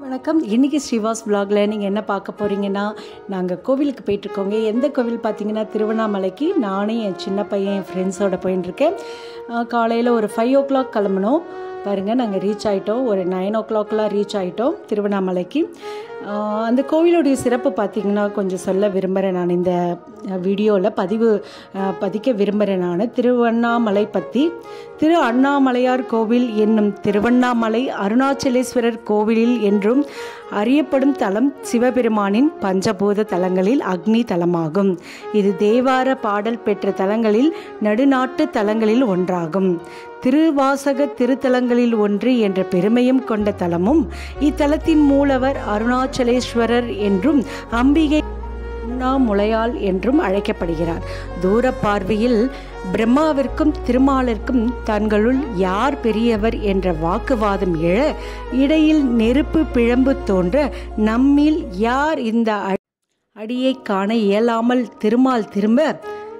வணக்கம் இன்றைக்கி ஸ்ரீவாஸ் vlogல நீங்கள் என்ன பார்க்க போகிறீங்கன்னா நாங்கள் கோவிலுக்கு போயிட்டுருக்கோங்க எந்த கோவில் பார்த்தீங்கன்னா திருவண்ணாமலைக்கு நானே என் சின்ன பையன் என் ஃப்ரெண்ட்ஸோட போயின்ட்டுருக்கேன் காலையில் ஒரு ஃபைவ் ஓ கிளாக் கிளம்பணும் பாருங்கள் நாங்கள் ரீச் ஆகிட்டோம் ஒரு நைன் ஓ கிளாக்லாம் ரீச் ஆகிட்டோம் திருவண்ணாமலைக்கு ஆஹ் அந்த கோவிலுடைய சிறப்பு பார்த்திங்கன்னா கொஞ்சம் சொல்ல விரும்புகிறேன் நான் இந்த வீடியோவில் பதிவு ஆஹ் பதிக்க விரும்புகிறேன் நான் திருவண்ணாமலை பற்றி திரு அண்ணாமலையார் கோவில் என்னும் திருவண்ணாமலை அருணாச்சலேஸ்வரர் கோவிலில் என்றும் அறியப்படும் தலம் சிவபெருமானின் பஞ்சபூத தலங்களில் அக்னி தலமாகும் இது தேவார பாடல் பெற்ற தலங்களில் நடுநாட்டு தலங்களில் ஒன்றாகும் திருவாசக திருத்தலங்களில் ஒன்று என்ற பெருமையும் கொண்ட தலமும் இத்தலத்தின் மூலவர் அருணாச்சலேஸ்வரர் என்றும் அம்பிகை உண்ணாமுலையாள் என்றும் அழைக்கப்படுகிறார் தூர பார்வையில் பிரம்மாவிற்கும் திருமாலிற்கும் தங்களுள் யார் பெரியவர் என்ற வாக்குவாதம் எழ இடையில் நெருப்பு பிழம்பு தோன்ற நம்மில் யார் இந்த அ- அடியை காண இயலாமல் திருமால் திரும்ப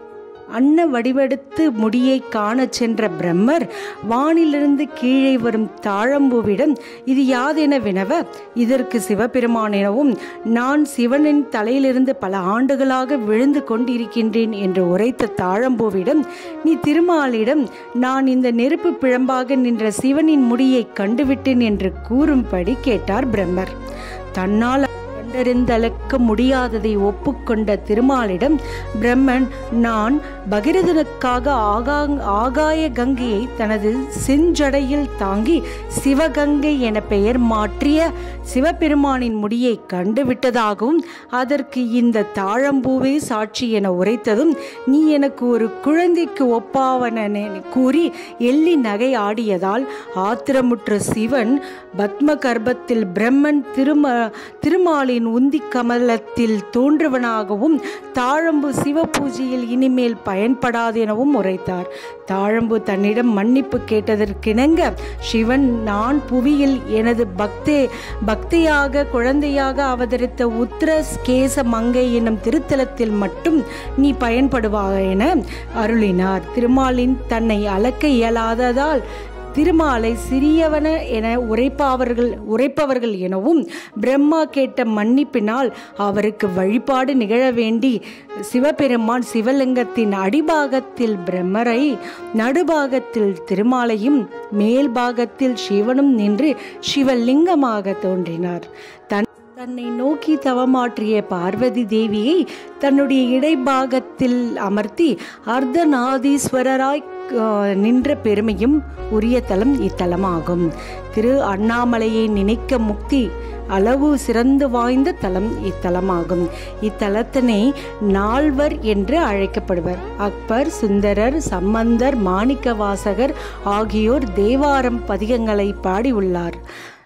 அன்ன வடிவெடுத்து முடியை காணச் சென்ற பிரம்மர் வானிலிருந்து கீழே வரும் தாழம்பூவிடம் இது யாதென வினவ இதற்கு சிவபெருமான் எனவும் நான் சிவனின் தலையிலிருந்து பல ஆண்டுகளாக விழுந்து கொண்டிருக்கின்றேன் என்று உரைத்த தாழம்பூவிடம் நீ திருமாலிடம் நான் இந்த நெருப்பு பிழம்பாக நின்ற சிவனின் முடியை கண்டுவிட்டேன் என்று கூறும்படி கேட்டார் பிரம்மர் தன்னால் கண்டறிந்தளக்க முடியாததை ஒப்புக்கொண்ட திருமாலிடம் பிரம்மன் நான் பகிரதனுக்காக ஆகா ஆகாய கங்கையை தனது செஞ்சடையில் தாங்கி சிவகங்கை என பெயர் மாற்றிய சிவபெருமானின் முடியை கண்டுவிட்டதாகவும் அதற்கு இந்த தாழம்பூவே சாட்சி என உரைத்ததும் நீ எனக்கு ஒரு குழந்தைக்கு ஒப்பாவன என கூறி எள்ளி நகை ஆடியதால் ஆத்திரமுற்ற சிவன் பத்ம கர்ப்பத்தில் பிரம்மன் திரும திருமாலின் உந்தி கமலத்தில் தோன்றுவனாகவும் தாழம்பு சிவ பூஜையில் இனிமேல் பயன்படாது எனவும் உரைத்தார் தாழம்பு தன்னிடம் மன்னிப்பு கேட்டதற்கிணங்க சிவன் நான் புவியில் எனது பக்தே பக்தியாக குழந்தையாக அவதரித்த உத்தரஸ்கேச மங்கை என்னும் திருத்தலத்தில் மட்டும் நீ பயன்படுவாக என அருளினார் திருமாலின் தன்னை அளக்க இயலாததால் திருமாலை சிறியவன என உரைப்பவர்கள் உரைப்பவர்கள் எனவும் பிரம்மா கேட்ட மன்னிப்பினால் அவருக்கு வழிபாடு நிகழ வேண்டி சிவபெருமான் சிவலிங்கத்தின் அடிபாகத்தில் பிரம்மரை நடுபாகத்தில் திருமாலையும் மேல் பாகத்தில் சிவனும் நின்று சிவலிங்கமாக தோன்றினார் தன் தன்னை நோக்கி தவமாற்றிய பார்வதி தேவியை தன்னுடைய இடைபாகத்தில் அமர்த்தி அர்த்தநாதீஸ்வரராய் ஆஹ், நின்ற பெருமையும் உரிய தலம் இத்தலமாகும் திரு அண்ணாமலையை நினைக்க முக்தி அளவு சிறந்து வாய்ந்த தலம் இத்தலமாகும் இத்தலத்தினை நால்வர் என்று அழைக்கப்படுவர் அக்பர் சுந்தரர் சம்பந்தர் மாணிக்கவாசகர் ஆகியோர் தேவாரம் பதிகங்களை பாடியுள்ளார்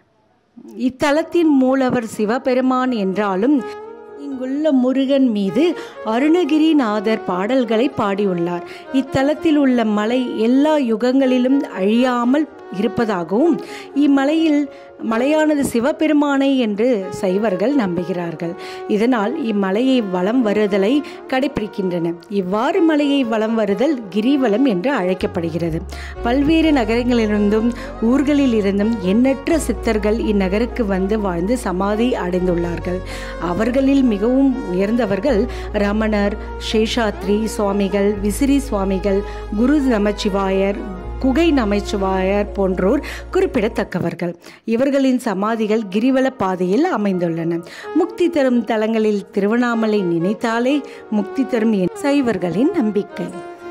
இத்தலத்தின் மூலவர் சிவபெருமான் என்றாலும் இங்குள்ள முருகன் மீது அருணகிரிநாதர் பாடல்களை பாடியுள்ளார் இத்தலத்தில் உள்ள மலை எல்லா யுகங்களிலும் அழியாமல் இருப்பதாகவும் இம்மலையில் மலையானது சிவபெருமானை என்று சைவர்கள் நம்புகிறார்கள் இதனால் இம்மலையை வலம் வருதலை கடைபிடிக்கின்றன இவ்வாறு மலையை வலம் வருதல் கிரிவலம் என்று அழைக்கப்படுகிறது பல்வேறு நகரங்களிலிருந்தும் ஊர்களில் இருந்தும் எண்ணற்ற சித்தர்கள் இந்நகருக்கு வந்து வாழ்ந்து சமாதி அடைந்துள்ளார்கள் அவர்களில் மிகவும் உயர்ந்தவர்கள் ரமணர் சேஷாத்ரி சுவாமிகள் விசிறி சுவாமிகள் குரு நமச்சிவாயர் குகை நமச்சிவாயர் போன்றோர் குறிப்பிடத்தக்கவர்கள் இவர்களின் சமாதிகள் கிரிவல பாதையில் அமைந்துள்ளன முக்தி தரும் தலங்களில் திருவண்ணாமலை நினைத்தாலே முக்தி தரும் என் சைவர்களின் நம்பிக்கை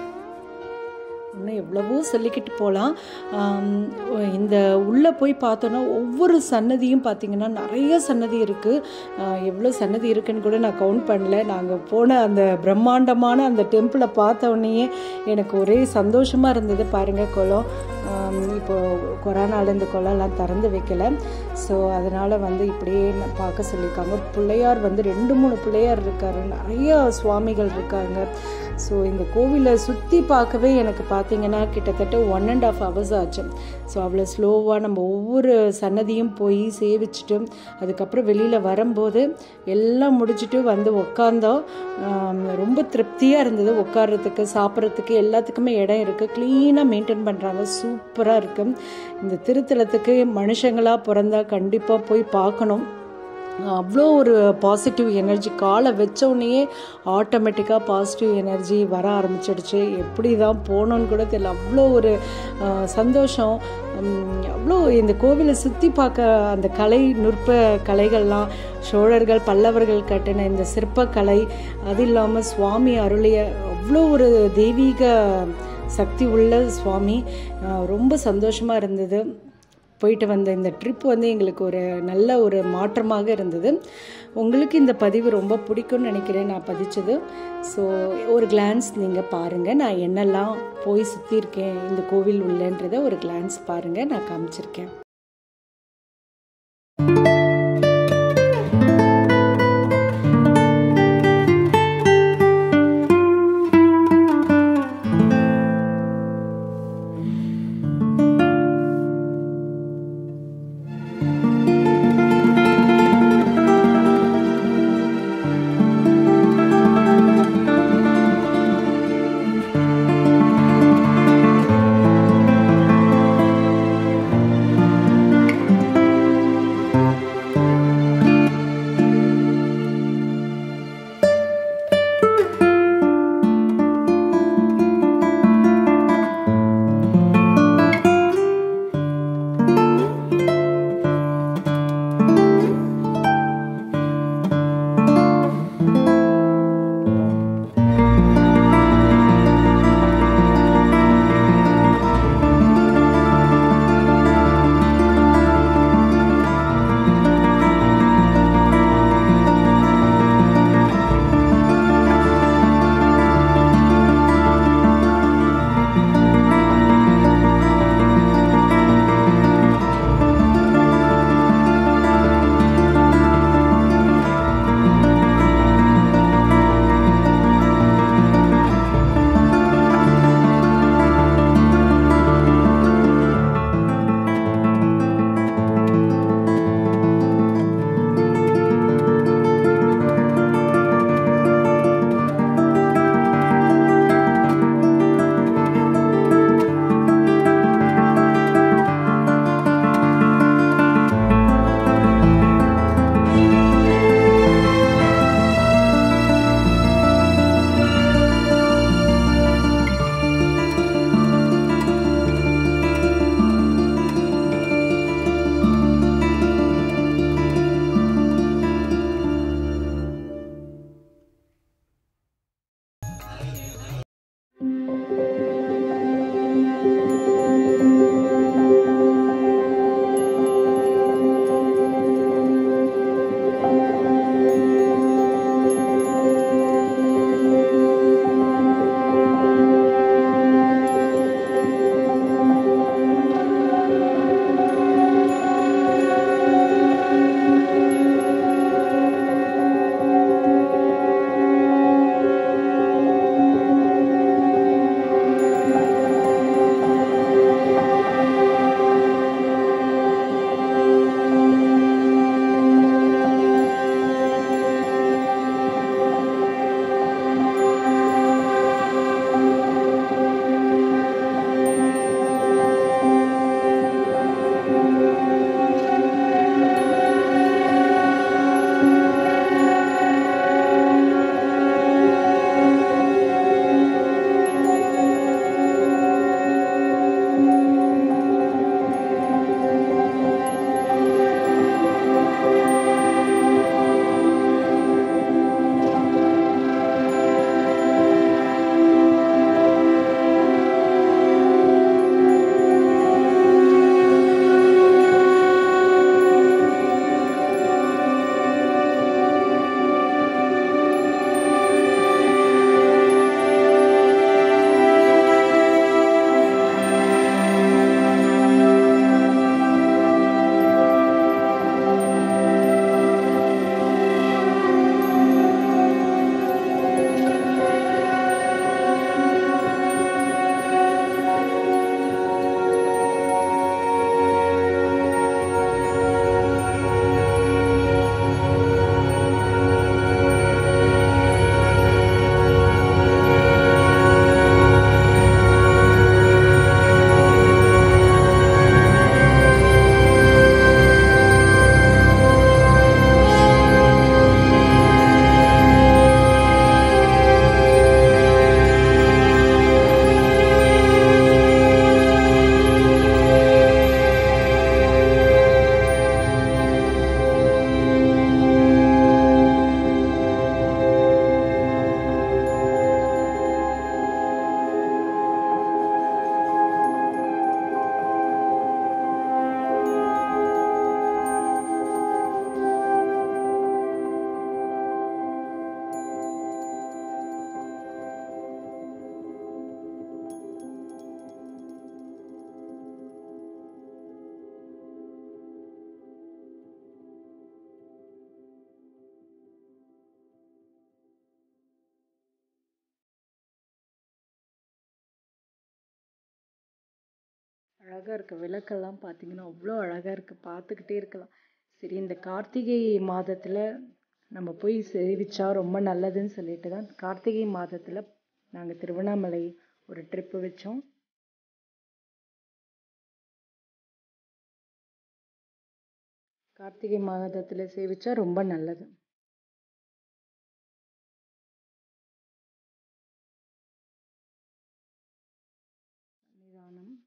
இன்னும் எவ்வளவோ சொல்லிக்கிட்டு போகலாம் இந்த உள்ளே போய் பார்த்தோன்னா ஒவ்வொரு சன்னதியும் பார்த்தீங்கன்னா நிறைய சன்னதி இருக்குது எவ்வளோ சன்னதி இருக்குன்னு கூட நான் கவுண்ட் பண்ணல நாங்கள் போன அந்த பிரம்மாண்டமான அந்த டெம்பிளை பார்த்த உடனேயே எனக்கு ஒரே சந்தோஷமாக இருந்தது பாருங்கள் குளம் ஆம், இப்போ கொரோனால இந்த குளம்லாம் திறந்து வைக்கல ஸோ அதனால் வந்து இப்படியே ந- பார்க்க சொல்லியிருக்காங்க பிள்ளையார் வந்து ரெண்டு மூணு பிள்ளையார் இருக்காரு நிறைய சுவாமிகள் இருக்காங்க ஸோ இந்த கோவிலை சுற்றி பார்க்கவே எனக்கு பார்த்தீங்கன்னா கிட்டத்தட்ட ஒன் அண்ட் ஆஃப் ஹவர்ஸ் ஆச்சு ஸோ அவ்வளோ ஸ்லோவாக நம்ம ஒவ்வொரு சன்னதியும் போய் சேவிச்சுட்டு அதுக்கப்புறம் வெளியில் வரும்போது எல்லாம் முடிச்சுட்டு வந்து உக்காந்தோம் ஆம், ரொம்ப திருப்தியாக இருந்தது உட்கார்றதுக்கு சாப்பிட்றதுக்கு எல்லாத்துக்குமே இடம் இருக்குது க்ளீனாக மெயின்டைன் பண்ணுறாங்க சூப்பர் சூப்பராக இருக்கும் இந்த திருத்தலத்துக்கு மனுஷங்களாக பிறந்தா கண்டிப்பாக போய் பார்க்கணும் அவ்வளோ ஒரு பாசிட்டிவ் எனர்ஜி காலை வச்சோடனேயே ஆட்டோமேட்டிக்காக பாசிட்டிவ் எனர்ஜி வர ஆரம்பிச்சிடுச்சு எப்படி தான் போனோன்னு கூட தெரியல அவ்வளோ ஒரு ஆஹ், சந்தோஷம் உம், அவ்வளோ இந்த கோவிலை சுற்றி பார்க்க அந்த கலை நுட்ப கலைகள்லாம் சோழர்கள் பல்லவர்கள் கட்டின இந்த சிற்பக்கலை அது இல்லாமல் சுவாமி அருளிய அவ்வளோ ஒரு தெய்வீக சக்தி உள்ள சுவாமி ஆஹ், ரொம்ப சந்தோஷமாக இருந்தது போயிட்டு வந்த இந்த ட்ரிப் வந்து எங்களுக்கு ஒரு நல்ல ஒரு மாற்றமாக இருந்தது உங்களுக்கு இந்த பதிவு ரொம்ப பிடிக்கும்னு நினைக்கிறேன் நான் பதிச்சது ஸோ ஒரு கிளான்ஸ் நீங்கள் பாருங்கள் நான் என்னெல்லாம் போய் சுற்றியிருக்கேன் இந்த கோவில் உள்ளன்றதை ஒரு கிளான்ஸ் பாருங்கள் நான் காமிச்சிருக்கேன் அழகாக இருக்க விளக்கெல்லாம் பார்த்தீங்கன்னா அவ்வளோ அழகாக இருக்குது பார்த்துக்கிட்டே இருக்கலாம் சரி இந்த கார்த்திகை மாதத்தில் நம்ம போய் சேவிச்சா ரொம்ப நல்லதுன்னு சொல்லிட்டு தான் கார்த்திகை மாதத்தில் நாங்கள் திருவண்ணாமலை ஒரு ட்ரிப்பு வச்சோம் கார்த்திகை மாதத்தில் சேவிச்சா ரொம்ப நல்லது நிதானம்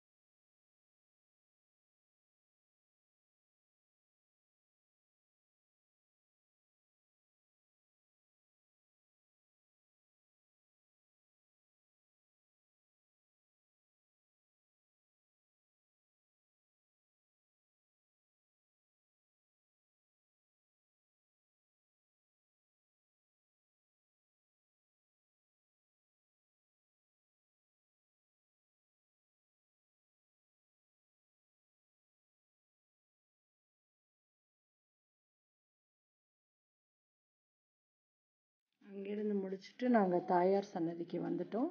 அங்கேருந்து முடிச்சுட்டு நாங்கள் தாயார் சன்னதிக்கு வந்துட்டோம்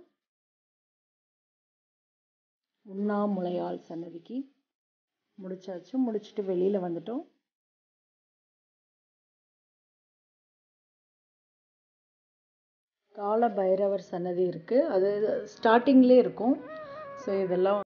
உண்ணாமுலையாள் சன்னதிக்கு முடிச்சாச்சு முடிச்சுட்டு வெளியில் வந்துட்டோம் கால பைரவர் சன்னதி இருக்குது அது ஸ்டார்டிங்லேயே இருக்கும் ஸோ இதெல்லாம்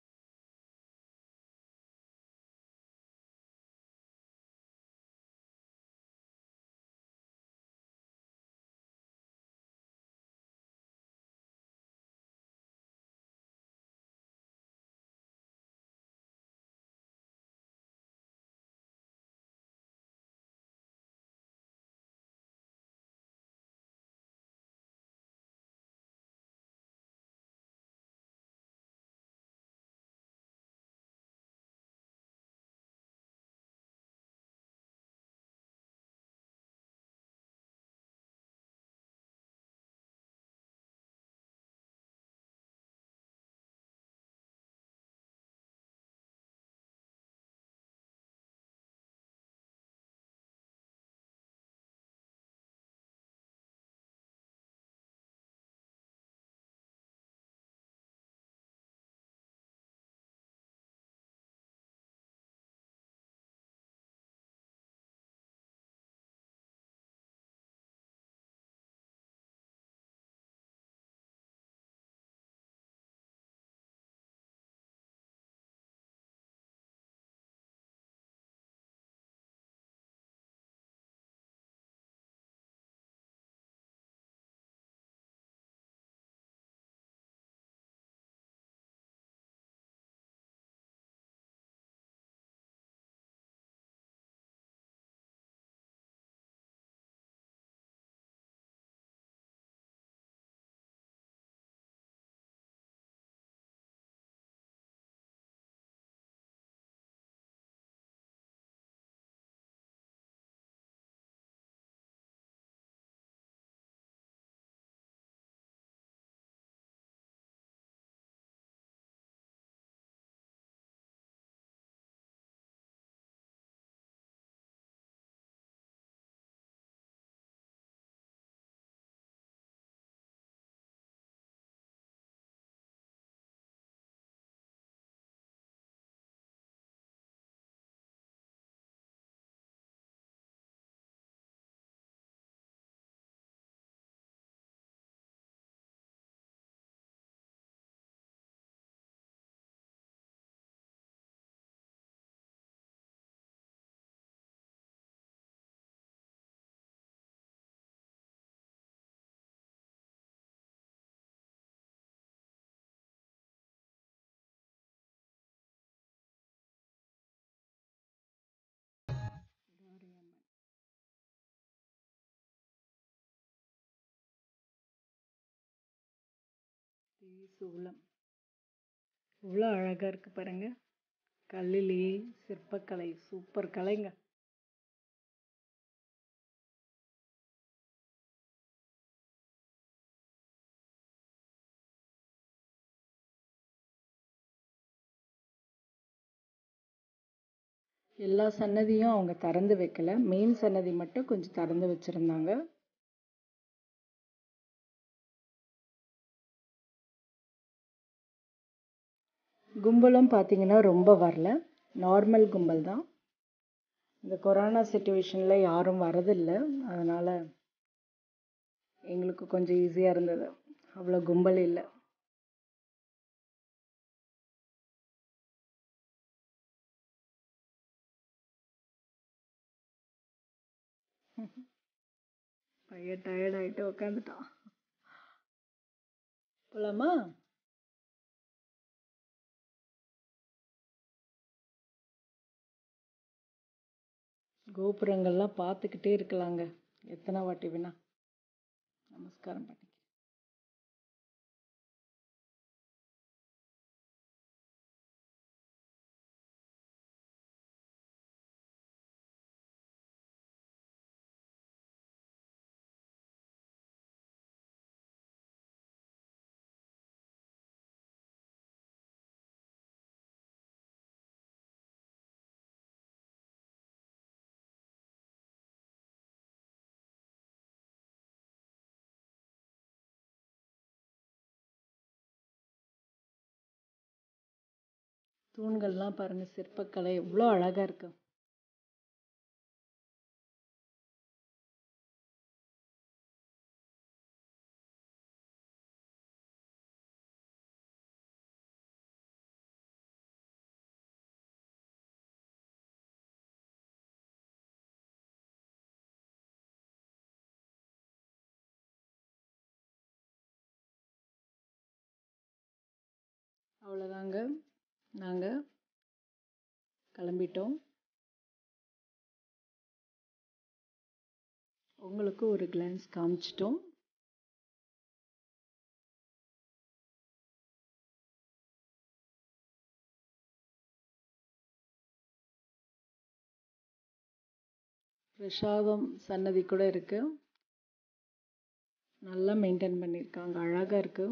சூலம் இவ்வளோ அழகாக இருக்கு பாருங்க கல்லிலேயே சிற்பக்கலை சூப்பர் கலைங்க எல்லா சன்னதியும் அவங்க திறந்து வைக்கல மெயின் சன்னதி மட்டும் கொஞ்சம் திறந்து வச்சிருந்தாங்க கும்பலும் பார்த்தீங்கன்னா ரொம்ப வரல நார்மல் கும்பல் தான் இந்த கொரோனா சுச்சுவேஷனில் யாரும் வரதில்லை அதனால் எங்களுக்கு கொஞ்சம் ஈஸியாக இருந்தது அவ்வளோ கும்பல் இல்லை பையன் டயர்ட் ஆகிட்டு உக்காந்துட்டான் போலாமா கோபுரங்கள்லாம் பார்த்துக்கிட்டே இருக்கலாங்க எத்தனை வாட்டி வேணா நமஸ்காரம் பண்ணி தூண்கள்லாம் பாருங்கள் சிற்பக்கலை எவ்வளோ அழகாக இருக்கு அவ்வளோதாங்க நாங்கள் கிளம்பிட்டோம் உங்களுக்கு ஒரு கிளான்ஸ் காமிச்சிட்டோம் பிரசாதம் சன்னதி கூட இருக்கு நல்லா மெயின்டைன் பண்ணியிருக்காங்க அழகாக இருக்கு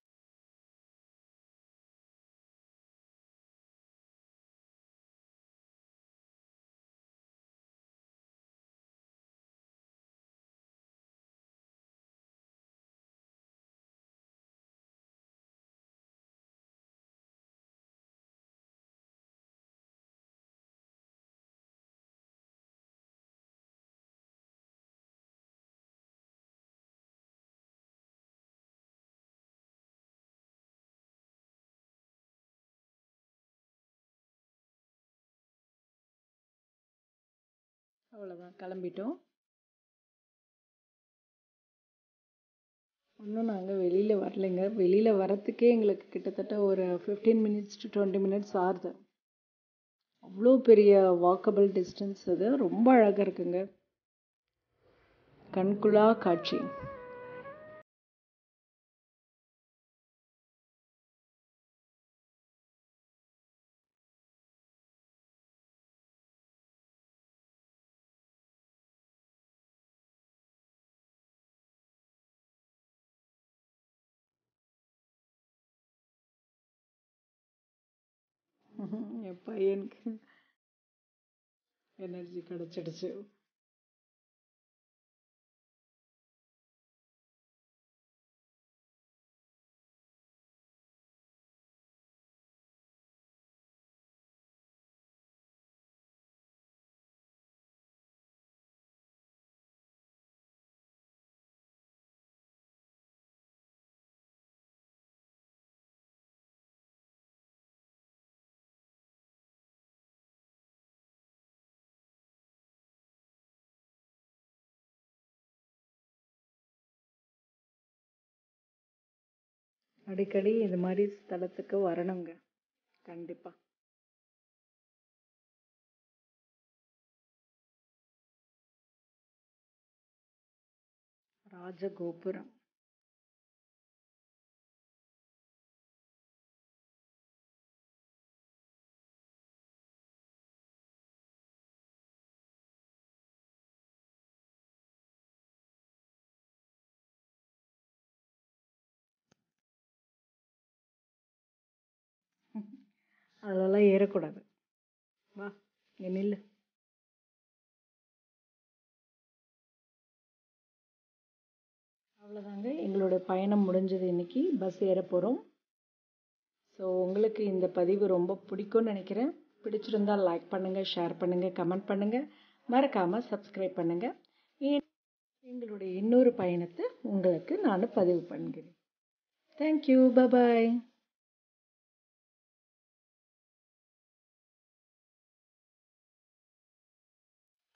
அவ்வளோதான் கிளம்பிட்டோம் இன்னும் நாங்கள் வெளியில் வரலைங்க வெளியில் வரத்துக்கே எங்களுக்கு கிட்டத்தட்ட ஒரு fifteen minutes to twenty minutes ஆகுது அவ்வளோ பெரிய வாக்கபிள் டிஸ்டன்ஸ் அது ரொம்ப அழகாக இருக்குங்க கண்குளா காட்சி என் பையனுக்கு எனர்ஜி கிடச்சிடுச்சு அடிக்கடி இது மாதிரி ஸ்தலத்துக்கு வரணுங்க கண்டிப்பாக ராஜகோபுரம் அதெல்லாம் ஏறக்கூடாது வா இங்கே நில்லு அவ்வளோதாங்க எங்களோட பயணம் முடிஞ்சது இன்னைக்கு பஸ் ஏற போகிறோம் ஸோ உங்களுக்கு இந்த பதிவு ரொம்ப பிடிக்கும்னு நினைக்கிறேன் பிடிச்சிருந்தால் லைக் பண்ணுங்கள் ஷேர் பண்ணுங்கள் கமெண்ட் பண்ணுங்கள் மறக்காமல் சப்ஸ்கிரைப் பண்ணுங்கள் எங்களுடைய இன்னொரு பயணத்தை உங்களுக்கு நான் பதிவு பண்ணுகிறேன் தேங்க்யூ பபாய்